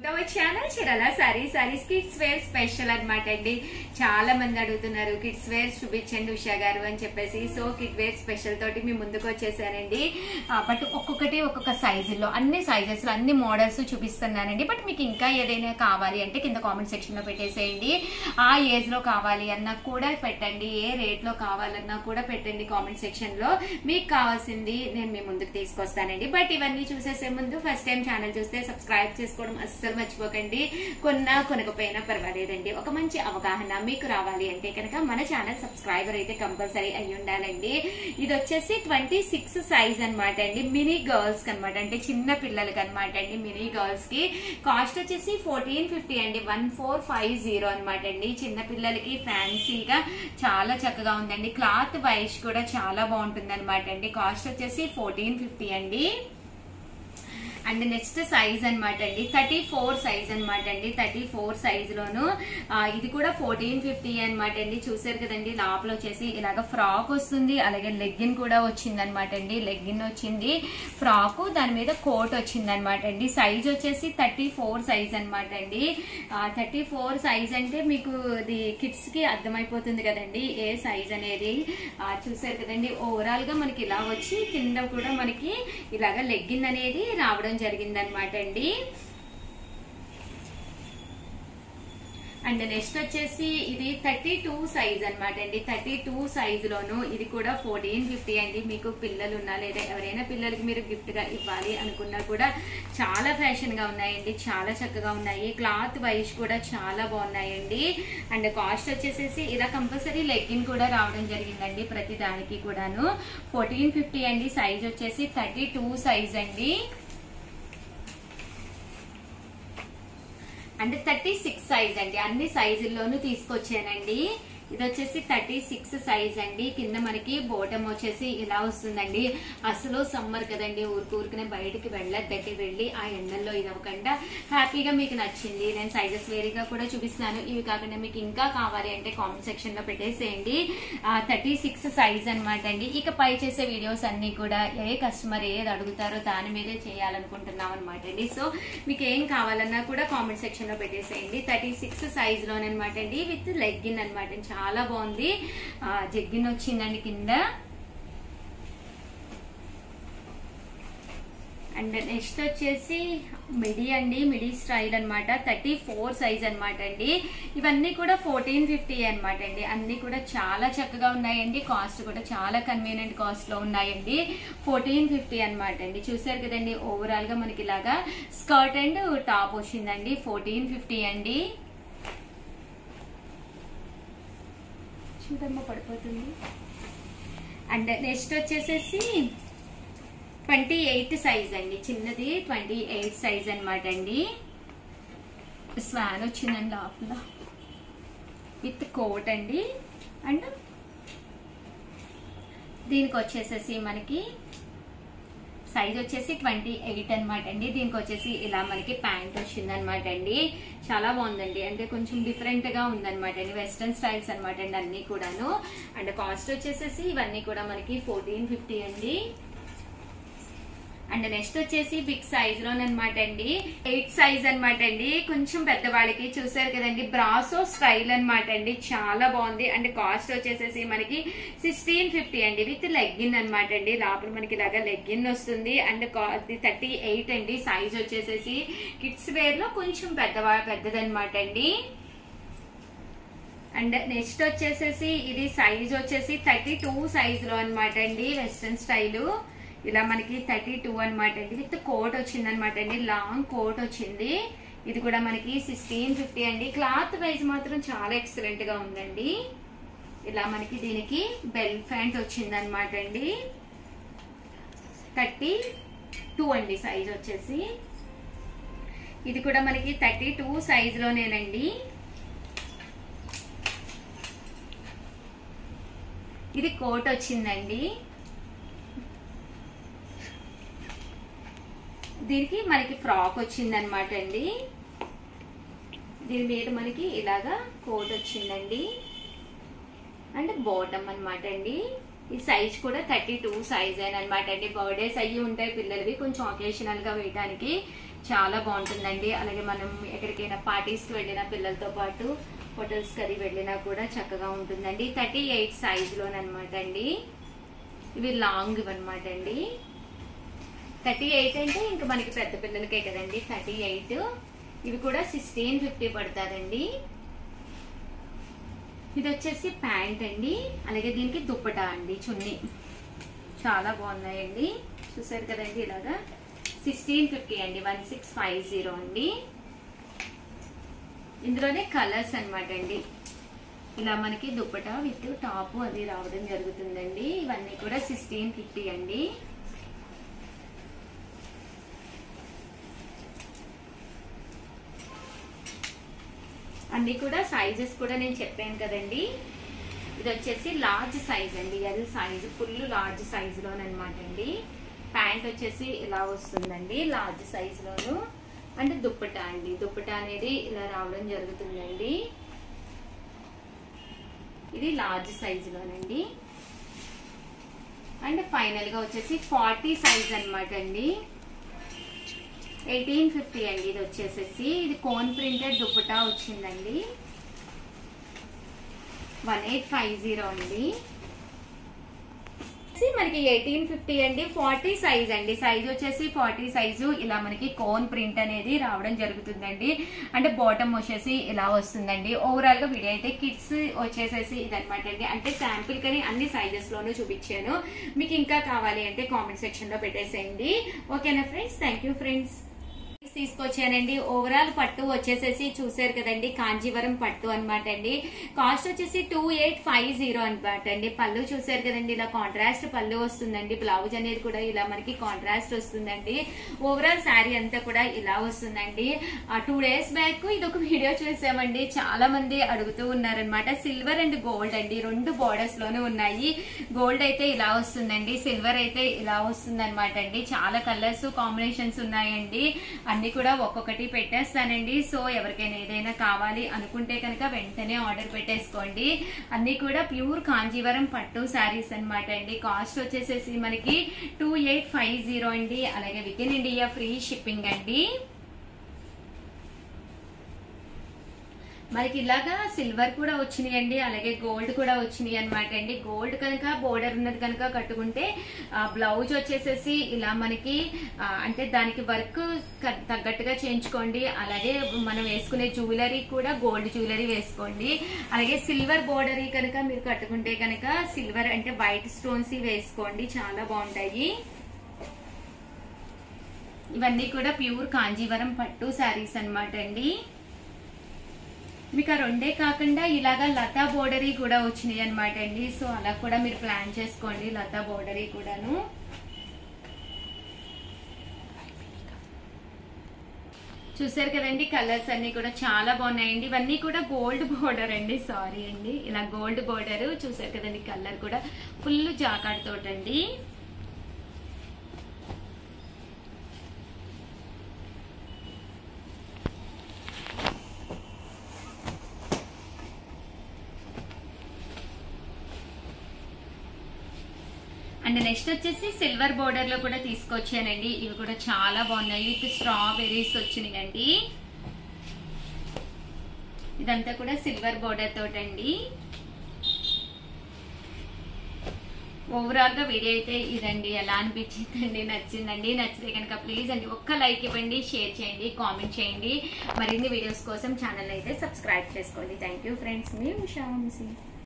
to our channel Chirala sari saris kids wear special అన్నమాట అండి చాలా మంది అడుగుతున్నారు కిడ్స్ వేర్ చూపించండి ఉషా గారు అని చెప్పేసి సో కిడ్ వేర్ స్పెషల్ తోటి మీ ముందుకు వచ్చేసానండి బట్ ఒక్కొక్కటి ఒక్కొక్క సైజుల్లో అన్ని సైజెస్ లో అన్ని మోడల్స్ చూపిస్తున్నానండి బట్ మీకు ఇంకా ఏదైనా కావాలి అంటే కింద కామెంట్ సెక్షన్ లో పెట్టేసేయండి ఆ ఏజ్ లో కావాలి అన్నా కూడా పెట్టండి ఏ రేట్ లో కావాలన్నా కూడా పెట్టండి కామెంట్ సెక్షన్ లో మీకు కావాల్సింది నేను మీ ముందుకు తీసుకొస్తానండి బట్ ఇవన్నీ చూసేసే ముందు ఫస్ట్ టైం ఛానల్ చూస్తే సబ్స్క్రైబ్ చేసుకోవడం అస్సలు మర్చిపోకండి కొన్నా కొనకపోయినా పర్వాలేదండి ఒక మంచి అవగాహన మీకు రావాలి అంటే కనుక మన ఛానల్ సబ్స్క్రైబర్ అయితే కంపల్సరీ అయి ఉండాలండి ఇది వచ్చేసి ట్వంటీ సిక్స్ సైజ్ అనమాట అండి మినీ గర్ల్స్ కి అనమాట అంటే చిన్న పిల్లలకి అనమాట అండి మినీ గర్ల్స్ కి కాస్ట్ వచ్చేసి ఫోర్టీన్ ఫిఫ్టీ అండి వన్ ఫోర్ ఫైవ్ జీరో అనమాట అండి చిన్న పిల్లలకి ఫ్యాన్సీగా చాలా చక్కగా ఉందండి క్లాత్ వైజ్ కూడా చాలా బాగుంటుంది అనమాట అండి కాస్ట్ వచ్చేసి ఫోర్టీన్ ఫిఫ్టీ అండి అండ్ నెక్స్ట్ సైజ్ అనమాట అండి థర్టీ ఫోర్ సైజ్ అనమాట అండి థర్టీ ఫోర్ సైజ్ లోను ఆ, ఇది కూడా ఫోర్టీన్ ఫిఫ్టీ అనమాట అండి చూసారు కదండి లోపల వచ్చేసి ఇలాగ ఫ్రాక్ వస్తుంది అలాగే లెగ్గిన్ కూడా వచ్చింది అనమాట అండి లెగ్గిన్ వచ్చింది ఫ్రాక్ దాని మీద కోట్ వచ్చింది అనమాట అండి సైజ్ వచ్చేసి థర్టీ ఫోర్ సైజ్ అనమాట అండి థర్టీ ఫోర్ సైజ్ అంటే మీకు ఇది కిడ్స్ కి అర్థమైపోతుంది కదండి ఏ సైజ్ అనేది ఆ, చూసారు కదండి ఓవరాల్ గా మనకి ఇలా వచ్చి కింద కూడా మనకి ఇలాగ లెగ్గిన్ అనేది రావడం జరిగింది అనమాట అండి అండ్ నెక్స్ట్ వచ్చేసి ఇది థర్టీ టూ సైజ్ అనమాట అండి థర్టీ టూ సైజ్ లోను ఇది కూడా ఫోర్టీన్ ఫిఫ్టీ అండి మీకు పిల్లలు ఉన్నా లేదా ఎవరైనా పిల్లలకి మీరు గిఫ్ట్ గా ఇవ్వాలి అనుకున్నా కూడా చాలా ఫ్యాషన్ గా ఉన్నాయండి చాలా చక్కగా ఉన్నాయి క్లాత్ వైజ్ కూడా చాలా బాగున్నాయండి అండ్ కాస్ట్ వచ్చేసేసి ఇలా కంపల్సరీ లెగ్గిన్ కూడా రావడం జరిగిందండి ప్రతి దానికి కూడాను ఫోర్టీన్ ఫిఫ్టీ అండి సైజ్ వచ్చేసి థర్టీ టూ సైజ్ అండి అంటే థర్టీ సిక్స్ సైజ్ అండి అన్ని సైజుల్లోనూ తీసుకొచ్చానండి ఇది వచ్చేసి థర్టీ సిక్స్ సైజ్ అండి కింద మనకి బోటం వచ్చేసి ఇలా వస్తుందండి అసలు సమ్మర్ కదండి ఊరికి ఊరికనే బయటికి వెళ్ళొద్దండి వెళ్ళి ఆ ఎండల్లో ఇది అవ్వకుండా హ్యాపీగా మీకు నచ్చింది నేను సైజెస్ వేరీగా కూడా చూపిస్తున్నాను ఇవి కాకుండా మీకు ఇంకా కావాలి అంటే కామెంట్ సెక్షన్ లో పెట్టేసేయండి థర్టీ సిక్స్ సైజ్ అనమాట అండి ఇక పై చేసే వీడియోస్ అన్ని కూడా ఏ కస్టమర్ ఏది అడుగుతారో దాని మీదే చేయాలనుకుంటున్నాం అనమాట అండి సో మీకు ఏం కావాలన్నా కూడా కామెంట్ సెక్షన్ లో పెట్టేసేయండి థర్టీ సిక్స్ సైజ్ లోనమాట అండి విత్ లెగ్గిన్ అనమాట చాలా బాగుంది జగ్గిన్ వచ్చిందండి కింద అండ్ నెక్స్ట్ వచ్చేసి మిడి అండి మిడి స్టైల్ అన్నమాట థర్టీ ఫోర్ సైజ్ అనమాట అండి ఇవన్నీ కూడా ఫోర్టీన్ ఫిఫ్టీ అనమాట అండి అన్ని కూడా చాలా చక్కగా ఉన్నాయండి కాస్ట్ కూడా చాలా కన్వీనియంట్ కాస్ట్ లో ఉన్నాయండి ఫోర్టీన్ ఫిఫ్టీ అనమాట అండి చూసారు కదండి ఓవరాల్ గా మనకి ఇలాగా స్కర్ట్ అండ్ టాప్ వచ్చిందండి ఫోర్టీన్ ఫిఫ్టీ అండి చూడమ్మ పడిపోతుంది అండ్ నెక్స్ట్ వచ్చేసేసి ట్వంటీ ఎయిట్ సైజ్ అండి చిన్నది ట్వంటీ ఎయిట్ సైజ్ అనమాట అండి స్వాన్ వచ్చిందండి లోపల విత్ కోట్ అండి అండ్ దీనికి వచ్చేసేసి మనకి సైజ్ వచ్చేసి ట్వంటీ ఎయిట్ అనమాట అండి దీనికి వచ్చేసి ఇలా మనకి ప్యాంట్ వచ్చింది అనమాట అండి చాలా బాగుందండి అంటే కొంచెం డిఫరెంట్ గా ఉందన్నమాట అండి వెస్ట్రన్ స్టైల్స్ అనమాట అండి అన్ని కూడాను అండ్ కాస్ట్ వచ్చేసేసి ఇవన్నీ కూడా మనకి ఫోర్టీన్ ఫిఫ్టీ అండి అండ్ నెక్స్ట్ వచ్చేసి బిగ్ సైజ్ లోనమాట అండి ఎయిట్ సైజ్ అనమాట అండి కొంచెం పెద్దవాళ్ళకి చూసారు కదండి బ్రాసో స్టైల్ అనమాట అండి చాలా బాగుంది అండ్ కాస్ట్ వచ్చేసేసి మనకి సిక్స్టీన్ ఫిఫ్టీ అండి విత్ లెగ్గిన్ అనమాట అండి లోపల మనకి ఇలాగా లెగ్గిన్ వస్తుంది అండ్ థర్టీ ఎయిట్ అండి సైజ్ వచ్చేసేసి కిడ్స్ వేర్ లో కొంచెం పెద్దవా పెద్దదనమాట అండి అండ్ నెక్స్ట్ వచ్చేసేసి ఇది సైజ్ వచ్చేసి థర్టీ టూ సైజ్ లో అనమాట అండి వెస్ట్రన్ స్టైల్ ఇలా మనకి థర్టీ టూ అనమాట అండి విత్ కోట్ వచ్చింది అనమాట అండి లాంగ్ కోట్ వచ్చింది ఇది కూడా మనకి సిక్స్టీన్ ఫిఫ్టీ అండి క్లాత్ వైజ్ మాత్రం చాలా ఎక్సలెంట్ గా ఉందండి ఇలా మనకి దీనికి బెల్ ప్యాంట్ వచ్చింది అనమాట అండి థర్టీ టూ అండి సైజ్ వచ్చేసి ఇది కూడా మనకి థర్టీ టూ సైజ్ లోనేనండి ఇది కోట్ వచ్చిందండి దీనికి మనకి ఫ్రాక్ వచ్చింది అనమాట అండి దీని మీద మనకి ఇలాగా కోట్ వచ్చిందండి అండ్ బాటమ్ అనమాట అండి ఈ సైజ్ కూడా థర్టీ టూ సైజ్ అనమాట అండి బర్త్డేస్ అయ్యి ఉంటాయి పిల్లలవి కొంచెం ఒకేషనల్ గా వేయడానికి చాలా బాగుంటుందండి అలాగే మనం ఎక్కడికైనా పార్టీస్కి వెళ్ళిన పిల్లలతో పాటు హోటల్స్ కది వెళ్ళినా కూడా చక్కగా ఉంటుందండి థర్టీ ఎయిట్ సైజులోనమాట అండి ఇవి లాంగ్ ఇవన్నమాట అండి థర్టీ ఎయిట్ అంటే ఇంకా మనకి పెద్ద పిల్లలకే కదండి థర్టీ ఎయిట్ ఇవి కూడా సిక్స్టీన్ ఫిఫ్టీ పడుతుందండి ఇది వచ్చేసి ప్యాంట్ అండి అలాగే దీనికి దుప్పటా అండి చున్నీ చాలా బాగున్నాయండి చూసారు కదండి ఇలాగా సిక్స్టీన్ ఫిఫ్టీ అండి వన్ సిక్స్ ఫైవ్ జీరో అండి ఇందులోనే కలర్స్ అన్నమాట అండి ఇలా మనకి దుప్పటా విత్ టాప్ అది రావడం జరుగుతుందండి ఇవన్నీ కూడా సిక్స్టీన్ ఫిఫ్టీ అండి అన్ని కూడా సైజెస్ కూడా నేను చెప్పాను కదండి ఇది వచ్చేసి లార్జ్ సైజ్ అండి L size full large size లోనమాట అండి ప్యాంట్ వచ్చేసి ఇలా వస్తుందండి లార్జ్ సైజ్ లోను అంటే దుప్పటా అండి దుప్పటా అనేది ఇలా రావడం జరుగుతుందండి ఇది లార్జ్ సైజ్ లోనండి అండ్ ఫైనల్ గా వచ్చేసి ఫార్టీ సైజ్ అనమాట అండి ఎయిటీన్ ఫిఫ్టీ అండి ఇది వచ్చేసేసి ఇది కోన్ ప్రింటెడ్ దుప్పటా వచ్చిందండి వన్ ఎయిట్ ఫైవ్ జీరో అండి వచ్చేసి మనకి ఎయిటీన్ ఫిఫ్టీ అండి ఫార్టీ సైజ్ అండి సైజ్ వచ్చేసి ఫార్టీ సైజు ఇలా మనకి కోన్ ప్రింట్ అనేది రావడం జరుగుతుందండి అంటే బాటమ్ వచ్చేసి ఇలా వస్తుందండి ఓవరాల్ గా వీడియో అయితే కిడ్స్ వచ్చేసేసి ఇదనమాట అండి అంటే శాంపిల్ కని అన్ని సైజెస్ లోనూ చూపించాను మీకు ఇంకా కావాలి అంటే కామెంట్ సెక్షన్ లో పెట్టేసేయండి ఓకేనా ఫ్రెండ్స్ థ్యాంక్ యూ ఫ్రెండ్స్ తీసుకొచ్చానండి ఓవరాల్ పట్టు వచ్చేసేసి చూసారు కదండి కాంజీవరం పట్టు అనమాట అండి కాస్ట్ వచ్చేసి టూ ఎయిట్ ఫైవ్ జీరో అనమాట అండి పళ్ళు చూసారు కదండి ఇలా కాంట్రాస్ట్ పళ్ళు వస్తుందండి బ్లౌజ్ అనేది కూడా ఇలా మనకి కాంట్రాస్ట్ వస్తుందండి ఓవరాల్ శారీ అంతా కూడా ఇలా వస్తుందండి టూ డేస్ బ్యాక్ ఇది ఒక వీడియో చూసామండి చాలా మంది అడుగుతూ ఉన్నారనమాట సిల్వర్ అండ్ గోల్డ్ అండి రెండు బోర్డర్స్ లోనే ఉన్నాయి గోల్డ్ అయితే ఇలా వస్తుందండి సిల్వర్ అయితే ఇలా వస్తుంది అనమాట అండి చాలా కలర్స్ కాంబినేషన్స్ ఉన్నాయండి అన్ని కూడా ఒక్కొక్కటి పెట్టేస్తానండి సో ఎవరికైనా ఏదైనా కావాలి అనుకుంటే కనుక వెంటనే ఆర్డర్ పెట్టేసుకోండి అన్ని కూడా ప్యూర్ కాంజీవరం పట్టు శారీస్ అనమాట అండి కాస్ట్ వచ్చేసేసి మనకి టూ ఎయిట్ ఫైవ్ జీరో అండి అలాగే with in India free shipping అండి మనకి ఇలాగా సిల్వర్ కూడా వచ్చినాయండి అలాగే గోల్డ్ కూడా వచ్చినాయి అనమాట అండి గోల్డ్ కనుక బోర్డర్ ఉన్నది కనుక కట్టుకుంటే బ్లౌజ్ వచ్చేసేసి ఇలా మనకి ఆ, అంటే దానికి వర్క్ తగ్గట్టుగా చేయించుకోండి అలాగే మనం వేసుకునే జ్యువెలరీ కూడా గోల్డ్ జ్యువెలరీ వేసుకోండి అలాగే సిల్వర్ బోర్డర్ కనుక మీరు కట్టుకుంటే కనుక సిల్వర్ అంటే వైట్ స్టోన్స్ వేసుకోండి చాలా బాగుంటాయి ఇవన్నీ కూడా ప్యూర్ కాంజీవరం పట్టు శారీస్ అన్నమాట అండి మీకు ఆ రెండే కాకుండా ఇలాగా లతా బోర్డరీ కూడా వచ్చినాయి అనమాట అండి సో అలా కూడా మీరు ప్లాన్ చేసుకోండి లతా బోర్డరీ కూడాను చూసారు కదండి కలర్స్ అన్ని కూడా చాలా బాగున్నాయండి ఇవన్నీ కూడా గోల్డ్ బోర్డర్ అండి సారీ అండి ఇలా గోల్డ్ బోర్డర్ చూసారు కదండి కలర్ కూడా ఫుల్ జాకాడ్ తోటండి అండ్ నెక్స్ట్ వచ్చేసి సిల్వర్ బోర్డర్ లో కూడా తీసుకొచ్చానండి ఇవి కూడా చాలా బాగున్నాయి విత్ స్ట్రాబెర్రీస్ వచ్చినాయండి ఇదంతా కూడా సిల్వర్ బోర్డర్ తోటండి ఓవరాల్ గా వీడియో అయితే ఇదండి ఎలా అనిపించిందండి నచ్చిందండి నచ్చితే కనుక ప్లీజ్ అండి ఒక్క లైక్ ఇవ్వండి షేర్ చేయండి కామెంట్ చేయండి మరిన్ని వీడియోస్ కోసం ఛానల్ అయితే సబ్స్క్రైబ్ చేసుకోండి థ్యాంక్ యూ ఫ్రెండ్స్ మీ ఉషా వంశీ